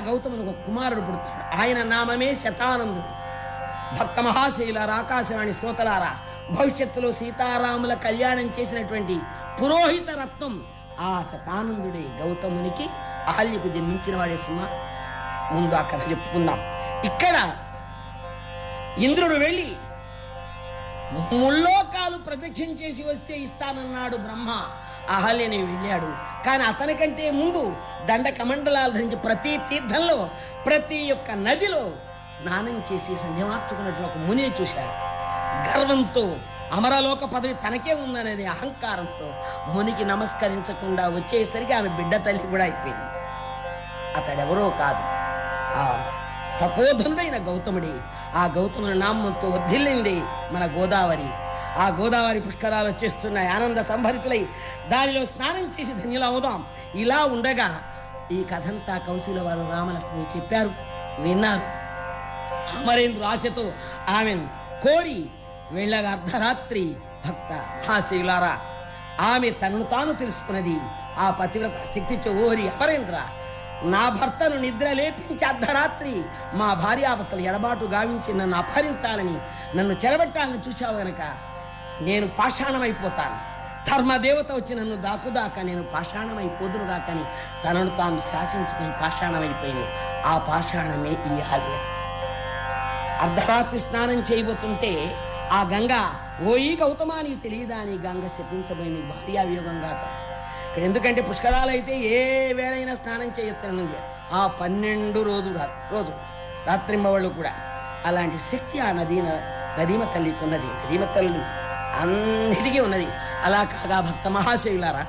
గౌతమునికి ఒక కుమారుడు పుడతాడు ఆయన నామమే శతానందుడు భక్త మహాశైలారా ఆకాశవాణి శ్రోతలారా భవిష్యత్తులో సీతారాముల కళ్యాణం చేసినటువంటి పురోహిత రత్నం ఆ శతానందుడే గౌతమునికి అహల్యకు జన్మించిన వాడే సుమ ముందు ఆ కథ చెప్పుకుందాం ఇక్కడ ఇంద్రుడు వెళ్ళి ముల్లోకాలు ప్రదక్షిణ చేసి వస్తే ఇస్తానన్నాడు బ్రహ్మ అహల్యని వెళ్ళాడు కానీ అతనికంటే ముందు దండ కమండలాలు ధరించి ప్రతి తీర్థంలో ప్రతి యొక్క నదిలో స్నానం చేసి సంధ్యమార్చుకున్నట్టు ఒక మునిని చూశాడు గర్వంతో అమరలోక పదవి తనకే ఉందనే అహంకారంతో మునికి నమస్కరించకుండా వచ్చేసరికి ఆమె బిడ్డ తల్లి కూడా అయిపోయింది అతడెవరో కాదు ఆ తపోధనుడైన గౌతముడి ఆ గౌతముని నామంతో వర్ధిల్లింది మన గోదావరి ఆ గోదావరి పుష్కరాలు వచ్చేస్తున్నాయి ఆనంద సంభరితులై దానిలో స్నానం చేసి ధన్యులవుదాం ఇలా ఉండగా ఈ కథంతా కౌశల వారు రామలక్ష్మి చెప్పారు విన్నారు అమరేంద్ర ఆశతో ఆమెను కోరి వెళ్ళగా అర్ధరాత్రి భక్త మహాశైలారా ఆమె తనను తాను తెలుసుకున్నది ఆ పతివ్రత శక్తితో ఓరి అమరేంద్ర నా భర్తను నిద్ర లేపించి అర్ధరాత్రి మా భార్యాభర్తలు ఎడబాటు గావించి నన్ను అపహరించాలని నన్ను చెరబెట్టాలని చూశావు గనక నేను పాషాణమైపోతాను ధర్మదేవత వచ్చి నన్ను దాకుదాకా నేను పాషాణమైపోదును గాకని తనను తాను శాసించుకుని పాషాణమైపోయింది ఆ పాషాణమే ఈ హల్య అర్ధరాత్రి స్నానం చేయబోతుంటే ఆ గంగ ఓయి గౌతమా నీకు తెలియదా అని గంగ శపించబోయింది భార్యావియోగం గాక ఇక్కడ ఎందుకంటే పుష్కరాలు అయితే ఏ వేళైనా స్నానం చేయొచ్చు నుంచి ఆ పన్నెండు రోజు రా- రోజు రాత్రింబవళ్ళు కూడా అలాంటి శక్తి ఆ నదీ నదీమ తల్లికి ఉన్నది నదీమ తల్లి అన్నిటికీ ఉన్నది అలా కాగా భక్త మహాశైలారా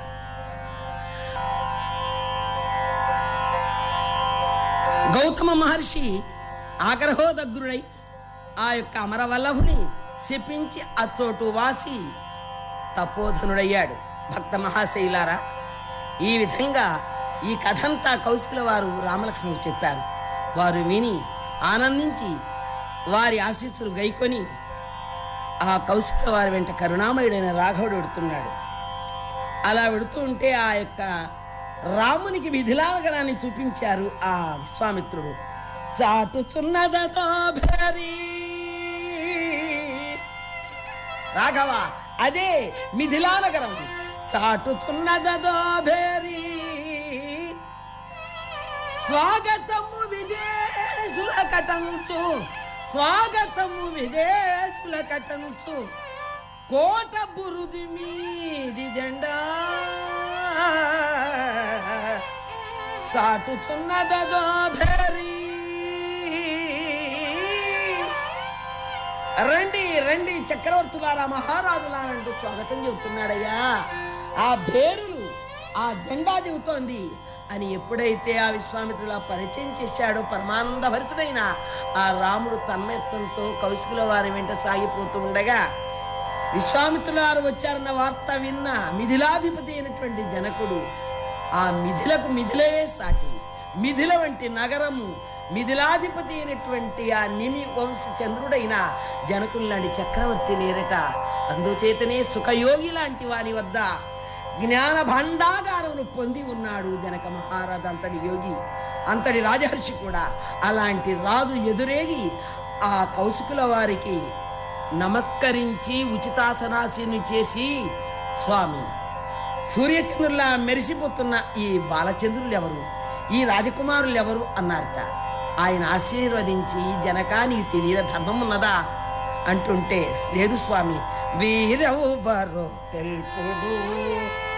గౌతమ మహర్షి ఆగ్రహోదగ్రుడై ఆ యొక్క అమరవల్లభుని శపించి అచ్చోటు వాసి తపోధనుడయ్యాడు భక్త మహాశైలారా ఈ విధంగా ఈ కథంతా కౌశల వారు రామలక్ష్మణుడు చెప్పారు వారు విని ఆనందించి వారి ఆశీస్సులు గైకొని ఆ కౌశల వారి వెంట కరుణామయుడైన రాఘవుడు వెడుతున్నాడు అలా వెడుతూ ఉంటే ఆ యొక్క రామునికి విధిలాగడాన్ని చూపించారు ఆ విశ్వామిత్రుడు చాటుచున్నదతో భేరీ రాఘవ అదే మిథిలానగరం చాటుచున్నదదో భేరీ స్వాగతము విదేశుల కటంచు స్వాగతము విదేశుల కటంచు కోట బురుజు మీది జెండా చాటుచున్నదదో భేరీ రండి రండి చక్రవర్తులారా మహారాజులారంటూ స్వాగతం చెబుతున్నాడయ్యా ఆ భేరులు ఆ జెండా చెబుతోంది అని ఎప్పుడైతే ఆ విశ్వామిత్రుల పరిచయం చేశాడో పరమానంద భరితుడైన ఆ రాముడు తన్మయత్వంతో కౌశికుల వారి వెంట సాగిపోతూ ఉండగా విశ్వామిత్రుల వారు వచ్చారన్న వార్త విన్న మిథిలాధిపతి అయినటువంటి జనకుడు ఆ మిథిలకు మిథిలే సాటి మిథిల వంటి నగరము మిథిలాధిపతి అయినటువంటి ఆ నిమి వంశ చంద్రుడైన జనకులు లాంటి చక్రవర్తి లేరట అందుచేతనే సుఖయోగి లాంటి వారి వద్ద జ్ఞాన భండాగారమును పొంది ఉన్నాడు జనక మహారాజు అంతటి యోగి అంతటి రాజహర్షి కూడా అలాంటి రాజు ఎదురేగి ఆ కౌశికుల వారికి నమస్కరించి ఉచితాసనాశిని చేసి స్వామి సూర్యచంద్రులా మెరిసిపోతున్న ఈ బాలచంద్రులు ఎవరు ఈ రాజకుమారులు ఎవరు అన్నారట ఆయన ఆశీర్వదించి జనకా నీకు తెలియని ధర్మం ఉన్నదా అంటుంటే లేదు స్వామి వీరెవ్వరు తెలుపుడు